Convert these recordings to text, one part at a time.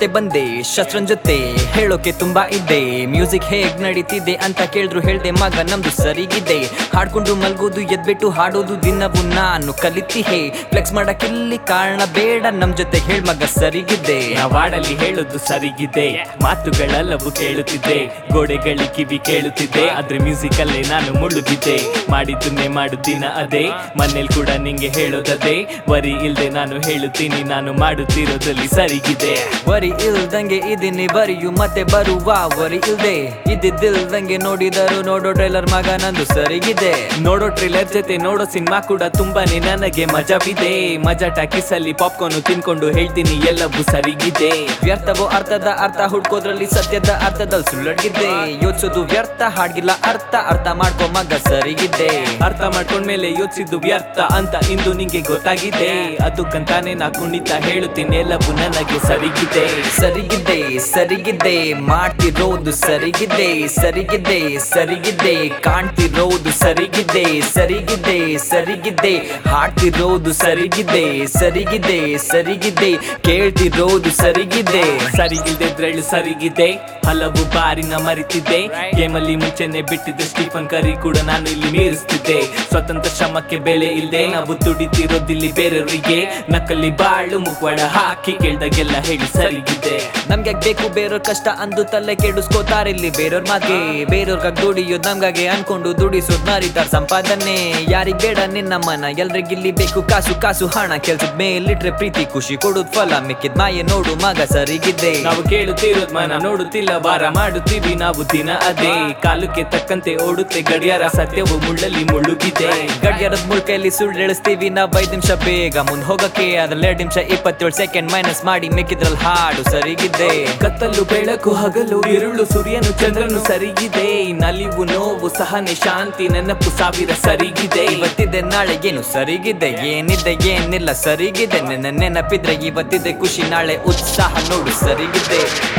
ಮತ್ತೆ ಬಂದೆ ಶಸ್ತ್ರನ್ ಜೊತೆ ಹೇಳೋಕೆ ತುಂಬಾ ಇದೆ ಮ್ಯೂಸಿಕ್ ಹೇಗ್ ನಡೀತಿದೆ ಅಂತ ಕೇಳಿದ್ರು ಹೇಳ್ದೆ ಮಗ ನಮ್ದು ಸರಿಗಿದೆ ಹಾಡ್ಕೊಂಡು ಮಲ್ಗೋದು ಎದ್ಬಿಟ್ಟು ಹಾಡೋದು ದಿನವು ನಾನು ಕಲಿತಿ ಹೇ ಫ್ಲೆಕ್ಸ್ ಮಾಡಕ್ಕಿಲ್ಲಿ ಕಾರಣ ಬೇಡ ನಮ್ ಜೊತೆ ಹೇಳ್ ಮಗ ಸರಿಗಿದೆ ನಾವಾಡಲ್ಲಿ ಹೇಳೋದು ಸರಿಗಿದೆ ಮಾತುಗಳೆಲ್ಲವೂ ಕೇಳುತ್ತಿದ್ದೆ ಗೋಡೆಗಳಿ ಕಿವಿ ಕೇಳುತ್ತಿದ್ದೆ ಆದ್ರೆ ಮ್ಯೂಸಿಕ್ ಅಲ್ಲೇ ನಾನು ಮುಳುಗಿದ್ದೆ ಮಾಡಿದ್ದನ್ನೇ ಮಾಡು ದಿನ ಅದೇ ಮನೇಲಿ ಕೂಡ ನಿಂಗೆ ಹೇಳೋದದೇ ವರಿ ಇಲ್ದೆ ನಾನು ಹೇಳುತ್ತೀನಿ ನಾನು ಮಾಡುತ್ತಿರೋದ್ರಲ್ಲಿ ಸರಿಗಿದೆ ವರಿ ಇಲ್ದಂಗೆ ಇದೀನಿ ಬರಿಯು ಮತ್ತೆ ಬರುವ ವರಿ ಇಲ್ದೆ ಇದ್ದಿದ್ದಿಲ್ದಂಗೆ ನೋಡಿದರು ನೋಡೋ ಟ್ರೈಲರ್ ಮಗ ನಂದು ಸರಿಗಿದೆ ನೋಡೋ ಟ್ರೇಲರ್ ಜೊತೆ ನೋಡೋ ಸಿನಿಮಾ ಕೂಡ ತುಂಬಾನೇ ನನಗೆ ಮಜವಿದೆ ಮಜಾ ಟಾಕೀಸ್ ಅಲ್ಲಿ ಪಾಪ್ಕಾರ್ನ್ ತಿನ್ಕೊಂಡು ಹೇಳ್ತೀನಿ ಎಲ್ಲವೂ ಸರಿಗಿದೆ ವ್ಯರ್ಥವೋ ಅರ್ಥದ ಅರ್ಥ ಹುಡ್ಕೋದ್ರಲ್ಲಿ ಸತ್ಯದ ಅರ್ಥದಲ್ಲಿ ಸುಳ್ಳಡ್ಗಿದ್ದೆ ಯೋಚಿಸೋದು ವ್ಯರ್ಥ ಹಾಡ್ಗಿಲ್ಲ ಅರ್ಥ ಅರ್ಥ ಮಾಡ್ಕೊ ಮಗ ಸರಿಗಿದ್ದೆ ಅರ್ಥ ಮಾಡ್ಕೊಂಡ್ಮೇಲೆ ಯೋಚಿಸಿದ್ದು ವ್ಯರ್ಥ ಅಂತ ಇಂದು ನಿಂಗೆ ಗೊತ್ತಾಗಿದೆ ಅದಕ್ಕಂತಾನೆ ನಾ ಕುಣಿತ ಹೇಳುತ್ತೀನಿ ಎಲ್ಲವೂ ನನಗೆ ಸರಿಗಿದೆ ಸರಿಗಿದ್ದೆ ಸರಿಗಿದ್ದೆ ಮಾಡ್ತಿರೋದು ಸರಿಗಿದ್ದೆ ಸರಿಗಿದ್ದೆ ಸರಿಗಿದ್ದೆ ಕಾಣ್ತಿರೋದು ಸರಿಗಿದ್ದೆ ಸರಿಗಿದ್ದೆ ಸರಿಗಿದ್ದೆ ಹಾಡ್ತಿರೋದು ಸರಿಗಿದ್ದೆ ಸರಿಗಿದ್ದೆ ಸರಿಗಿದ್ದೆ ಕೇಳ್ತಿರೋದು ಸರಿಗಿದ್ದೆ ಸರಿ ಇಲ್ದಿದ್ರಳು ಸರಿಗಿದೆ ಹಲವು ಬಾರಿ ನಾ ಮರಿತಿದ್ದೆ ಗೇಮಲ್ಲಿ ಮುಂಚೆನೆ ಬಿಟ್ಟಿದ್ದೆ ಸ್ಟೀಫನ್ ಕರಿ ಕೂಡ ನಾನು ಇಲ್ಲಿ ಮೀರಿಸ್ತಿದ್ದೆ ಸ್ವತಂತ್ರ ಶ್ರಮಕ್ಕೆ ಬೆಲೆ ಇಲ್ದೆ ನಾವು ದುಡಿತಿರೋದಿಲ್ಲಿ ಬೇರೆಯವರಿಗೆ ನಕಲಿ ಬಾಳು ಮುಖವಾಡ ಹಾಕಿ ಕೇಳ್ದಾಗೆಲ್ಲ ಹೇಳಿ ಸರಿಗಿದೆ ನಮ್ಗೆ ಬೇಕು ಬೇರೆಯವ್ರ ಕಷ್ಟ ಅಂದು ತಲೆ ಕೆಡಿಸ್ಕೋತಾರ ಇಲ್ಲಿ ಬೇರೆಯವ್ರ ಮಾಗೆ ಬೇರೆಯವ್ರಿಗಾಗಿ ದುಡಿಯೋದು ನಮ್ಗಾಗಿ ಅನ್ಕೊಂಡು ದುಡಿಸೋದ್ ಮಾರಿದಾರ್ ಸಂಪಾದನೆ ಯಾರಿಗ್ ಬೇಡ ನಿನ್ನ ಮನ ಎಲ್ರಿಗಿಲ್ಲಿ ಬೇಕು ಕಾಸು ಕಾಸು ಹಣ ಕೆಲ್ಸದ ಮೇಲಿಟ್ರೆ ಪ್ರೀತಿ ಖುಷಿ ಕೊಡುದ್ ಫಲ ಮಿಕ್ಕಿದ್ ಮಾಯೆ ನೋಡು ಮಗ ಸರಿಗಿದ್ದೆ ನಾವು ಕೇಳುತ್ತಿರೋದ್ ಮನ ನೋಡುತ್ತಿಲ್ಲ ವಾರ ಮಾಡುತ್ತೀವಿ ನಾವು ದಿನ ಅದೇ ಕಾಲಕ್ಕೆ ತಕ್ಕಂತೆ ಓಡುತ್ತೆ ಗಡಿಯಾರ ಸತ್ಯವು ಮುಳ್ಳಲ್ಲಿ ಮುಳುಗಿದೆ ಗಡಿಯಾರದ ಮುಳ್ಕೈಲಿ ಸುಳ್ಳು ಎಳಿಸ್ತೀವಿ ನಾವ್ ಐದ್ ನಿಮಿಷ ಬೇಗ ಮುಂದ್ ಹೋಗಕ್ಕೆ ಅದ್ರಲ್ಲಿ ಎರಡ್ ನಿಮಿಷ ಇಪ್ಪತ್ತೇಳು ಸೆಕೆಂಡ್ ಮೈನಸ್ ಮಾಡಿ ಮಿಕ್ಕಿದ್ರಲ್ಲಿ ಹಾಡು ಸರಿಗಿದ್ದೆ ಕತ್ತಲು ಬೆಳಕು ಹಗಲು ಇರುಳು ಸೂರ್ಯನು ಚಂದ್ರನು ಸರಿಗಿದೆ ನಲಿವು ನೋವು ಸಹನೆ ಶಾಂತಿ ನೆನಪು ಸಾವಿರ ಸರಿಗಿದೆ ಇವತ್ತಿದೆ ನಾಳೆ ಏನು ಸರಿಗಿದೆ ಏನಿದೆ ಏನಿಲ್ಲ ಸರಿಗಿದೆ ನೆನ ನೆನಪಿದ್ರೆ ಇವತ್ತಿದೆ ಖುಷಿ ನಾಳೆ ಉತ್ಸಾಹ ನೋಡು ಸರಿಗಿದೆ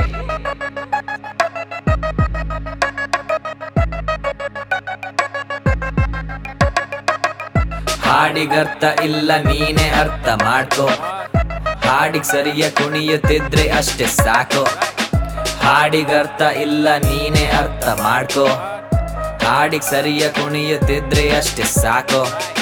ಹಾಡಿಗರ್ಥ ಇಲ್ಲ ನೀನೇ ಅರ್ಥ ಮಾಡ್ಕೋ ಹಾಡಿಗ್ ಸರಿಯ ಕುಣಿಯುತ್ತಿದ್ರೆ ಅಷ್ಟೇ ಸಾಕು ಹಾಡಿಗರ್ಥ ಇಲ್ಲ ನೀನೇ ಅರ್ಥ ಮಾಡ್ಕೋ ಹಾಡಿಗ್ ಸರಿಯ ಕುಣಿಯುತ್ತಿದ್ರೆ ಅಷ್ಟೇ ಸಾಕು